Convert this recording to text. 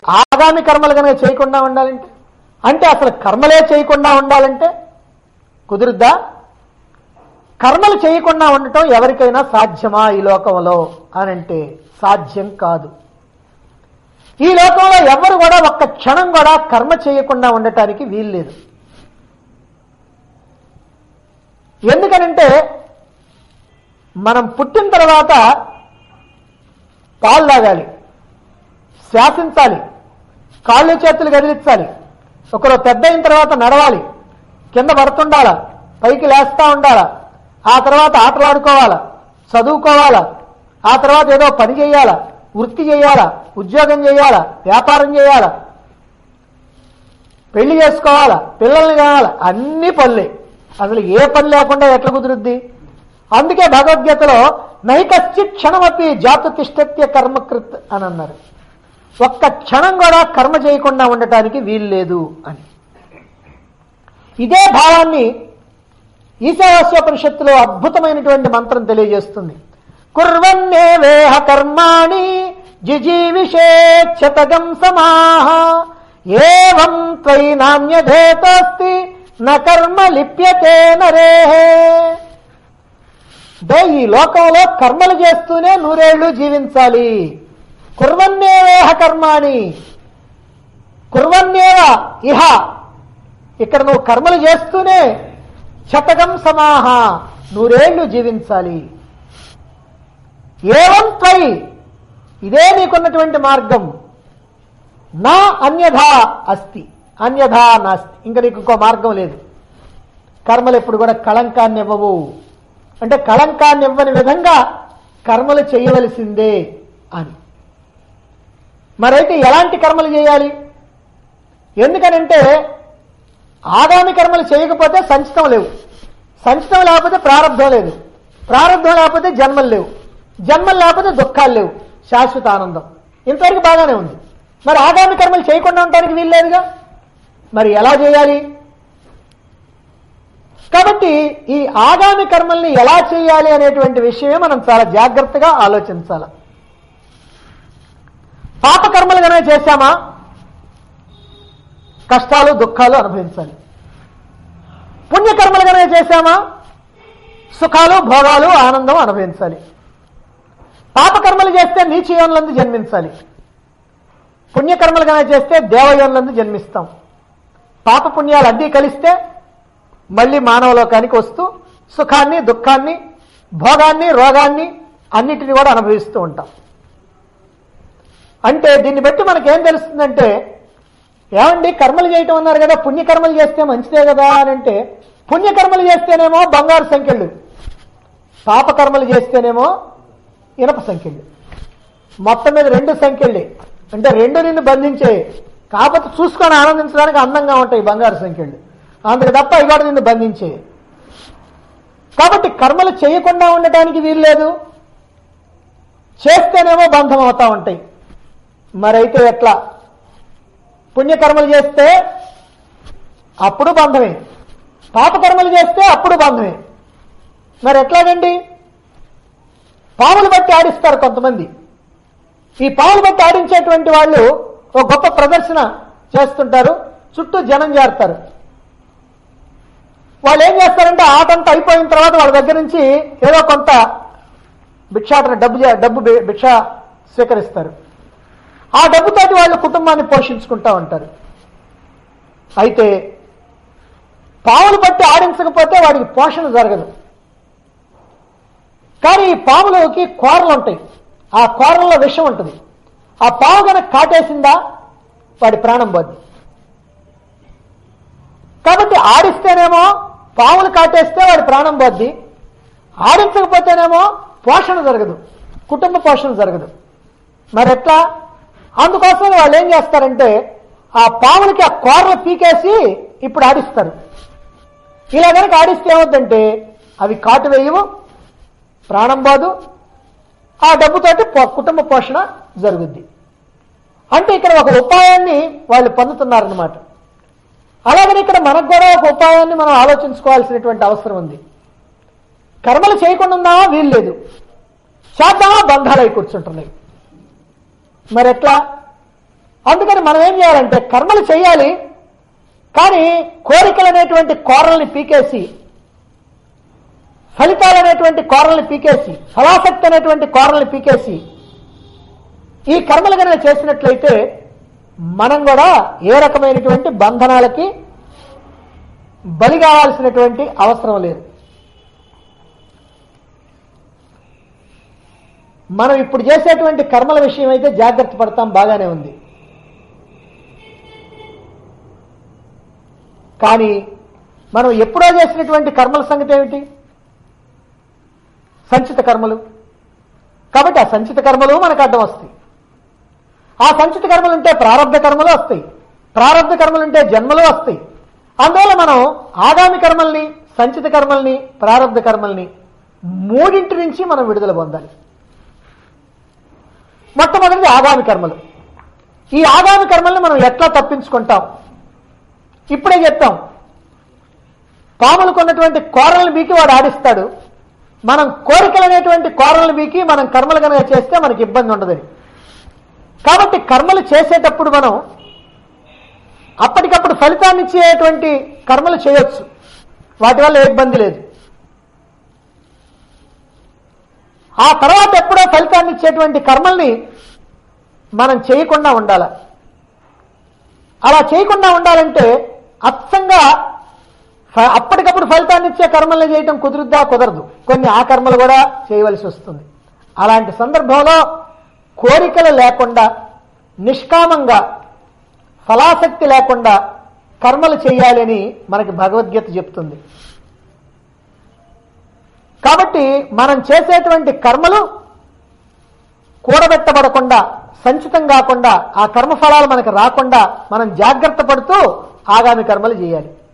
ఆగామి కర్మలు కనుక చేయకుండా ఉండాలంటే అంటే అసలు కర్మలే చేయకుండా ఉండాలంటే కుదురుద్దా కర్మలు చేయకుండా ఉండటం ఎవరికైనా సాధ్యమా ఈ లోకంలో అని అంటే సాధ్యం కాదు ఈ లోకంలో ఎవరు కూడా ఒక్క క్షణం కూడా కర్మ చేయకుండా ఉండటానికి వీల్లేదు ఎందుకనంటే మనం పుట్టిన తర్వాత పాలు తాగాలి శాసించాలి కాళ్ళు చేతులు కదిలించాలి ఒకరు పెద్ద అయిన తర్వాత నడవాలి కింద పడుతుండాలా పైకి లేస్తా ఉండాలా ఆ తర్వాత ఆటలు ఆడుకోవాలా చదువుకోవాలా ఆ తర్వాత ఏదో పని చేయాలా వృత్తి చేయాలా ఉద్యోగం చేయాలా వ్యాపారం చేయాలా పెళ్లి చేసుకోవాలా పిల్లల్ని కావాలా అన్ని పనులే అసలు ఏ పని లేకుండా ఎట్లా కుదురుద్ది అందుకే భగవద్గీతలో నైకశ్చి క్షణమపి జాతు తిష్టత్య కర్మకృత్ అని అన్నారు ఒక్క క్షణం కూడా కర్మ చేయకుండా ఉండటానికి వీల్లేదు అని ఇదే భావాన్ని ఈశావాస్యోపనిషత్తులో అద్భుతమైనటువంటి మంత్రం తెలియజేస్తుంది కుర్వన్నే వేహ కర్మాణి జిజీవిషేక్షతగం సమాహ ఏవం త్వయి నాణ్యధేతోస్తి న కర్మ లిప్యతే నరేహే అంటే ఈ లోకంలో కర్మలు చేస్తూనే నూరేళ్లు జీవించాలి కుర్వన్నేవేహ కర్మాణి కుర్వన్నేవ ఇహ ఇక్కడ నువ్వు కర్మలు చేస్తూనే శతకం సమాహ నూరేళ్లు జీవించాలి ఏవం త్వై ఇదే నీకున్నటువంటి మార్గం నా అన్యథా అస్తి అన్యథా నాస్తి ఇంకా నీకు ఇంకో మార్గం లేదు కర్మలు ఎప్పుడు కూడా కళంకాన్ని ఇవ్వవు అంటే కళంకాన్ని ఇవ్వని విధంగా కర్మలు చేయవలసిందే అని మరైతే ఎలాంటి కర్మలు చేయాలి ఎందుకనంటే ఆగామి కర్మలు చేయకపోతే సంచితం లేవు సంచితం లేకపోతే ప్రారంభం లేదు ప్రారంభం లేకపోతే జన్మలు లేవు జన్మలు లేకపోతే దుఃఖాలు లేవు శాశ్వత ఆనందం ఇంతవరకు బాగానే ఉంది మరి ఆగామి కర్మలు చేయకుండా ఉండటానికి వీల్లేదుగా మరి ఎలా చేయాలి కాబట్టి ఈ ఆగామి కర్మల్ని ఎలా చేయాలి అనేటువంటి విషయమే మనం చాలా జాగ్రత్తగా ఆలోచించాలి పాప కర్మలు కనుక చేశామా కష్టాలు దుఃఖాలు అనుభవించాలి పుణ్యకర్మలు కనుక చేశామా సుఖాలు భోగాలు ఆనందం అనుభవించాలి పాపకర్మలు చేస్తే నీచయోన్లందు జన్మించాలి పుణ్యకర్మలు కనుక చేస్తే దేవయోన్లందు జన్మిస్తాం పాప పుణ్యాలు అద్దీ కలిస్తే మళ్ళీ మానవలోకానికి వస్తూ సుఖాన్ని దుఃఖాన్ని భోగాన్ని రోగాన్ని అన్నిటిని కూడా అనుభవిస్తూ ఉంటాం అంటే దీన్ని బట్టి మనకేం తెలుస్తుందంటే ఏమండి కర్మలు చేయటం అన్నారు కదా పుణ్యకర్మలు చేస్తే మంచిదే కదా అని అంటే పుణ్యకర్మలు చేస్తేనేమో బంగారు సంఖ్యలు పాపకర్మలు చేస్తేనేమో ఇనప సంఖ్యలు మొత్తం మీద రెండు సంఖ్యలే అంటే రెండు నిన్ను బంధించే కాకపోతే చూసుకొని ఆనందించడానికి అందంగా ఉంటాయి బంగారు సంఖ్యలు అందుకు తప్ప ఇవి కూడా నిన్ను బంధించే కాబట్టి కర్మలు చేయకుండా ఉండటానికి వీల్లేదు చేస్తేనేమో బంధం అవుతా ఉంటాయి మరైతే ఎట్లా పుణ్యకర్మలు చేస్తే అప్పుడు బంధమే పాపకర్మలు చేస్తే అప్పుడు బంధమే మరి ఎట్లాగండి పాములు బట్టి ఆడిస్తారు కొంతమంది ఈ పాములు బట్టి ఆడించేటువంటి వాళ్ళు ఒక గొప్ప ప్రదర్శన చేస్తుంటారు చుట్టూ జనం చేరుతారు వాళ్ళు ఏం చేస్తారంటే ఆట అంతా అయిపోయిన తర్వాత వాళ్ళ దగ్గర నుంచి ఏదో కొంత భిక్షాటన డబ్బు చే- డబ్బు బి- భిక్ష స్వీకరిస్తారు ఆ డబ్బుతోటి వాళ్ళు కుటుంబాన్ని పోషించుకుంటా ఉంటారు అయితే పాములు పట్టి ఆడించకపోతే వాడికి పోషణ జరగదు కానీ ఈ పాములకి కూరలు ఉంటాయి ఆ కూరల్లో విషం ఉంటుంది ఆ పాము కనుక కాటేసిందా వాడి ప్రాణం పోద్ది కాబట్టి ఆడిస్తేనేమో పాములు కాటేస్తే వాడి ప్రాణం పోద్ది ఆడించకపోతేనేమో పోషణ జరగదు కుటుంబ పోషణ జరగదు మరి ఎట్లా అందుకోసం వాళ్ళు ఏం చేస్తారంటే ఆ పాములకి ఆ కూరలు పీకేసి ఇప్పుడు ఆడిస్తారు ఇలా కనుక ఆడిస్తే ఏమవుతుందంటే అవి కాటు వేయవు ప్రాణం పోదు ఆ డబ్బుతోటి పో- కుటుంబ పోషణ జరుగుద్ది అంటే ఇక్కడ ఒక ఉపాయాన్ని వాళ్ళు పొందుతున్నారనమాట అలాగని ఇక్కడ మనకు కూడా ఒక ఉపాయాన్ని మనం ఆలోచించుకోవాల్సినటువంటి అవసరం ఉంది కర్మలు చేయకుండా ఉందామా వీల్లేదు చేద్దామా బంధాలు అయి కూర్చుంటున్నాయి మరి ఎట్లా అందుకని మనం ఏం చేయాలంటే కర్మలు చేయాలి కానీ కోరికలు అనేటువంటి కోరల్ని పీకేసి ఫలితాలు అనేటువంటి కోరల్ని పీకేసి ఫలాసక్తి అనేటువంటి కోరల్ని పీకేసి ఈ కర్మలు కనుక చేసినట్లయితే మనం కూడా ఏ రకమైనటువంటి బంధనాలకి బలి కావాల్సినటువంటి అవసరం లేదు మనం ఇప్పుడు చేసేటువంటి కర్మల విషయం అయితే జాగ్రత్త పడతాం బాగానే ఉంది కానీ మనం ఎప్పుడో చేసినటువంటి కర్మల సంగతి ఏమిటి సంచిత కర్మలు కాబట్టి ఆ సంచిత కర్మలు మనకు అడ్డం వస్తాయి ఆ సంచిత కర్మలు ఉంటే ప్రారంభ కర్మలు వస్తాయి ప్రారంభ కర్మలు ఉంటే జన్మలు వస్తాయి అందువల్ల మనం ఆగామి కర్మల్ని సంచిత కర్మల్ని ప్రారంభ కర్మల్ని మూడింటి నుంచి మనం విడుదల పొందాలి మొట్టమొదటిది ఆగామి కర్మలు ఈ ఆగామి కర్మల్ని మనం ఎట్లా తప్పించుకుంటాం ఇప్పుడే చెప్తాం పాములు కొన్నటువంటి కోరలను బీకి వాడు ఆడిస్తాడు మనం కోరికలు అనేటువంటి కోరలను బీకి మనం కర్మలు కనుక చేస్తే మనకి ఇబ్బంది ఉండదని కాబట్టి కర్మలు చేసేటప్పుడు మనం అప్పటికప్పుడు ఫలితాన్ని ఇచ్చేటువంటి కర్మలు చేయొచ్చు వాటి వల్ల ఏ ఇబ్బంది లేదు ఆ తర్వాత ఎప్పుడో ఫలితాన్ని ఇచ్చేటువంటి కర్మల్ని మనం చేయకుండా ఉండాలి అలా చేయకుండా ఉండాలంటే అచ్చంగా ఫ- అప్పటికప్పుడు ఫలితాన్ని ఇచ్చే కర్మల్ని చేయటం కుదురుద్దా కుదరదు కొన్ని ఆ కర్మలు కూడా చేయవలసి వస్తుంది అలాంటి సందర్భంలో కోరికలు లేకుండా నిష్కామంగా ఫలాసక్తి లేకుండా కర్మలు చేయాలని మనకి భగవద్గీత చెప్తుంది కాబట్టి మనం చేసేటువంటి కర్మలు కూడబెట్టబడకుండా సంచితం కాకుండా ఆ కర్మఫలాలు మనకు రాకుండా మనం జాగ్రత్త పడుతూ ఆగామి కర్మలు చేయాలి